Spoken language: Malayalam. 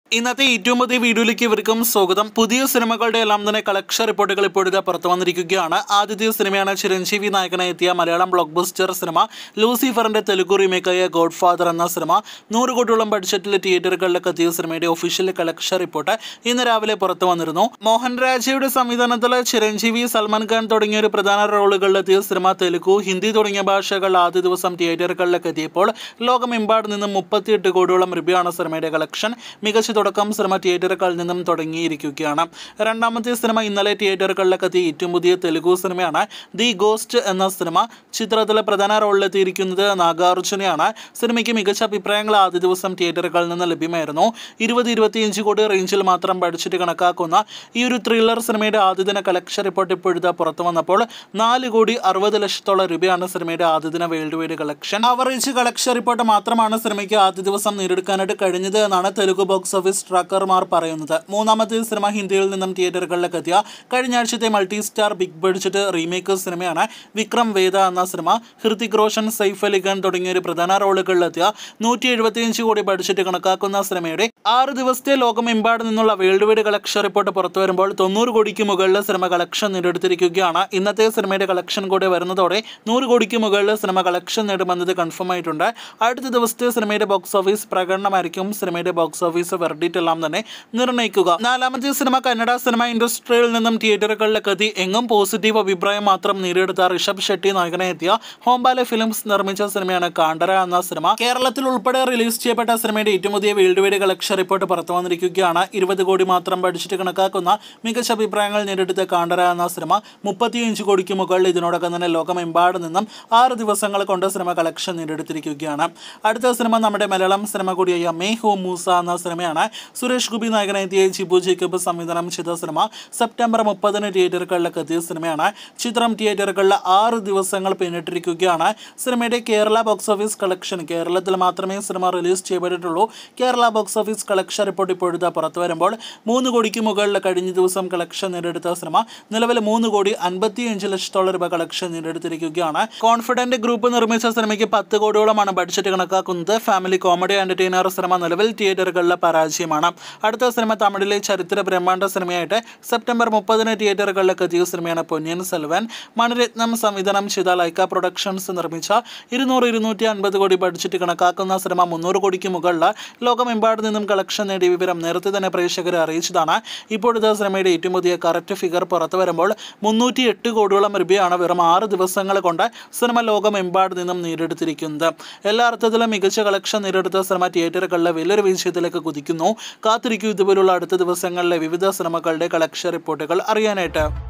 ഇന്നത്തെ ഏറ്റവും പുതിയ വീഡിയോയിലേക്ക് ഇവർക്കും സ്വാഗതം പുതിയ സിനിമകളുടെ എല്ലാം തന്നെ കളക്ഷൻ റിപ്പോർട്ടുകൾ ഇപ്പോഴത്തെ പുറത്തു വന്നിരിക്കുകയാണ് ആദ്യത്തെ സിനിമയാണ് ചിരഞ്ജീവി നായകനായി എത്തിയ മലയാളം ബ്ലോക്ക് ബസ്റ്റർ സിനിമ ലൂസിഫറിന്റെ തെലുഗു റീമേക്കായ ഗോഡ് ഫാദർ എന്ന സിനിമ നൂറ് കോടിയോളം ബഡ്ജറ്റിൽ തിയേറ്ററുകളിലേക്ക് എത്തിയ സിനിമയുടെ ഒഫീഷ്യൽ കളക്ഷൻ റിപ്പോർട്ട് ഇന്ന് രാവിലെ പുറത്തു വന്നിരുന്നു മോഹൻ രാജയുടെ സംവിധാനത്തിൽ ചിരഞ്ജീവി സൽമാൻ ഖാൻ തുടങ്ങിയ ഒരു പ്രധാന റോളുകളിലെത്തിയ സിനിമ തെലുഗു ഹിന്ദി തുടങ്ങിയ ഭാഷകൾ ആദ്യ ദിവസം തിയേറ്ററുകളിലേക്ക് എത്തിയപ്പോൾ ലോകമെമ്പാട് നിന്നും മുപ്പത്തിയെട്ട് കോടിയോളം രൂപയാണ് സിനിമയുടെ കളക്ഷൻ മികച്ച തുടക്കം സിനിമ തിയേറ്ററുകളിൽ നിന്നും തുടങ്ങിയിരിക്കുകയാണ് രണ്ടാമത്തെ സിനിമ ഇന്നലെ തിയേറ്ററുകളിലേക്ക് എത്തിയ ഏറ്റവും പുതിയ തെലുഗു സിനിമയാണ് ദി ഗോസ്റ്റ് എന്ന സിനിമ ചിത്രത്തിലെ പ്രധാന റോളിലെത്തിയിരിക്കുന്നത് നാഗാർജുനയാണ് സിനിമയ്ക്ക് മികച്ച അഭിപ്രായങ്ങൾ ആദ്യ ദിവസം തിയേറ്ററുകളിൽ നിന്ന് ലഭ്യമായിരുന്നു ഇരുപത് ഇരുപത്തിയഞ്ച് കോടി റേഞ്ചിൽ മാത്രം ബഡ്ജറ്റ് കണക്കാക്കുന്ന ഈ ഒരു ത്രില്ലർ സിനിമയുടെ ആദ്യ ദിന കളക്ഷൻ റിപ്പോർട്ട് ഇപ്പോഴത്തെ പുറത്തു വന്നപ്പോൾ നാല് കോടി അറുപത് ലക്ഷത്തോളം രൂപയാണ് സിനിമയുടെ ആദ്യ ദിന worldwide collection average collection report മാത്രമാണ് സിനിമയ്ക്ക് ആദ്യ ദിവസം നേടിയെടുക്കാനായിട്ട് കഴിഞ്ഞത് എന്നാണ് തെലുഗു ബോക്സ് ഓഫീസ് ട്രാക്കർമാർ പറയുന്നത് മൂന്നാമത്തെ സിനിമ ഹിന്ദിയിൽ നിന്നും തിയേറ്ററുകളിലേക്ക് എത്തിയ കഴിഞ്ഞ ആഴ്ചത്തെ multi star big budget remake സിനിമയാണ് വിക്രം വേദ എന്ന സിനിമ ഹൃതിക് റോഷൻ സൈഫ് അലി ഖാൻ തുടങ്ങിയ ഒരു പ്രധാന റോളുകളിലെത്തിയ നൂറ്റി എഴുപത്തിയഞ്ച് കോടി ബഡ്ജറ്റ് കണക്കാക്കുന്ന സിനിമയുടെ ആറ് ദിവസത്തെ ലോകമെമ്പാട് നിന്നുള്ള വേൾഡ് വൈഡ് കളക്ഷൻ റിപ്പോർട്ട് പുറത്തു വരുമ്പോൾ തൊണ്ണൂറ് കോടിക്ക് മുകളിൽ സിനിമ കളക്ഷൻ നേടിയെടുത്തിരിക്കുകയാണ് ഇന്നത്തെ സിനിമയുടെ കളക്ഷൻ കൂടി വരുന്നതോടെ നൂറ് കോടിക്ക് മുകളിൽ സിനിമ കളക്ഷൻ നേടുമെന്നത് കൺഫേം ആയിട്ടുണ്ട് അടുത്ത ദിവസത്തെ സിനിമയുടെ ബോക്സ് ഓഫീസ് പ്രകടനമായിരിക്കും സിനിമയുടെ ബോക്സ് ഓഫീസ് വെർഡിറ്റ് എല്ലാം തന്നെ നിർണ്ണയിക്കുക നാലാമത്തെ സിനിമ കന്നഡ സിനിമ ഇൻഡസ്ട്രിയിൽ നിന്നും തിയേറ്ററുകളിലേക്ക് എത്തി എങ്ങും പോസിറ്റീവ് അഭിപ്രായം മാത്രം നേടിയെടുത്ത ഋഷഭ് ഷെട്ടി നായകനെ എത്തിയ ഹോംബാലെ ഫിലിംസ് നിർമ്മിച്ച സിനിമയാണ് കാണ്ടര എന്ന സിനിമ കേരളത്തിൽ ഉൾപ്പെടെ റിലീസ് ചെയ്യപ്പെട്ട സിനിമയുടെ ഏറ്റവും പുതിയ വേൾഡ് വൈഡ് കളക്ഷൻ റിപ്പോർട്ട് പുറത്തു വന്നിരിക്കുകയാണ് ഇരുപത് കോടി മാത്രം ബഡ്ജറ്റ് കണക്കാക്കുന്ന മികച്ച അഭിപ്രായങ്ങൾ നേടിയെടുത്ത കാണ്ടര എന്ന സിനിമ മുപ്പത്തിയഞ്ച് കോടിക്ക് മുകളിൽ ഇതിനോടകം തന്നെ ലോകമെമ്പാട് നിന്നും ആറ് ദിവസങ്ങൾ കൊണ്ട് സിനിമ കളക്ഷൻ നേടിയെടുത്തിരിക്കുകയാണ് അടുത്ത സിനിമ നമ്മുടെ മലയാളം സിനിമ കൂടിയായ മേ ഹോ മൂസ എന്ന സിനിമയാണ് സുരേഷ് ഗോപി നായകനെത്തിയ ജിബു ജേക്കബ് സംവിധാനം ചെയ്ത സിനിമ സെപ്റ്റംബർ മുപ്പതിന് തിയേറ്ററുകളിലേക്ക് എത്തിയ സിനിമയാണ് ചിത്രം തിയേറ്ററുകളിൽ ആറ് ദിവസങ്ങൾ പിന്നിട്ടിരിക്കുകയാണ് സിനിമയുടെ കേരള ബോക്സ് ഓഫീസ് കളക്ഷൻ കേരളത്തിൽ മാത്രമേ സിനിമ റിലീസ് ചെയ്യപ്പെട്ടിട്ടുള്ളൂ Kerala box office collection report ഇപ്പോഴത്തെ പുറത്തു വരുമ്പോൾ മൂന്ന് കോടിക്ക് മുകളിൽ കഴിഞ്ഞ ദിവസം കളക്ഷൻ നേടിയെടുത്ത സിനിമ നിലവിൽ മൂന്ന് കോടി അൻപത്തിയഞ്ച് ലക്ഷത്തോളം രൂപ കളക്ഷൻ നേടിയെടുത്തിരിക്കുകയാണ് കോൺഫിഡന്റ് ഗ്രൂപ്പ് നിർമ്മിച്ച സിനിമയ്ക്ക് പത്ത് കോടിയോളമാണ് ബഡ്ജറ്റ് കണക്കാക്കുന്നത് ഫാമിലി കോമഡി എന്റർടൈനർ സിനിമ നിലവിൽ തിയേറ്ററുകളിലെ പരാജയമാണ് അടുത്ത സിനിമ തമിഴിലെ ചരിത്ര ബ്രഹ്മാണ്ഡ സിനിമയായിട്ട് സെപ്റ്റംബർ മുപ്പതിന് തിയേറ്ററുകളിലേക്ക് എത്തിയ സിനിമയാണ് പൊന്നിയൻ സെൽവൻ മണിരത്നം സംവിധാനം ചെയ്ത ലൈക്ക പ്രൊഡക്ഷൻസ് നിർമ്മിച്ച ഇരുന്നൂറ് ഇരുന്നൂറ്റി അൻപത് കോടി ബഡ്ജറ്റ് കണക്കാക്കുന്ന സിനിമ മുന്നൂറ് കോടിക്ക് മുകളിൽ ലോകമെമ്പാട് നിന്നും കളക്ഷൻ നേടിയ വിവരം നേരത്തെ തന്നെ പ്രേക്ഷകരെ അറിയിച്ചതാണ് ഇപ്പോഴത്തെ സിനിമയുടെ ഏറ്റവും പുതിയ കറക്റ്റ് ഫിഗർ പുറത്തു വരുമ്പോൾ മുന്നൂറ്റി എട്ട് കോടിയോളം രൂപയാണ് വെറും ആറ് ദിവസങ്ങൾ കൊണ്ട് സിനിമ ലോകമെമ്പാട് നിന്നും നേടിയെടുത്തിരിക്കുന്നത് എല്ലാ അർത്ഥത്തിലും മികച്ച കളക്ഷൻ നേടിയെടുത്ത സിനിമ തിയേറ്ററുകളിലെ വലിയൊരു വിജയത്തിലേക്ക് കുതിക്കുന്നു കാത്തിരിക്കൂ ഇതുപോലുള്ള അടുത്ത ദിവസങ്ങളിലെ വിവിധ സിനിമകളുടെ കളക്ഷൻ റിപ്പോർട്ടുകൾ അറിയാനായിട്ട്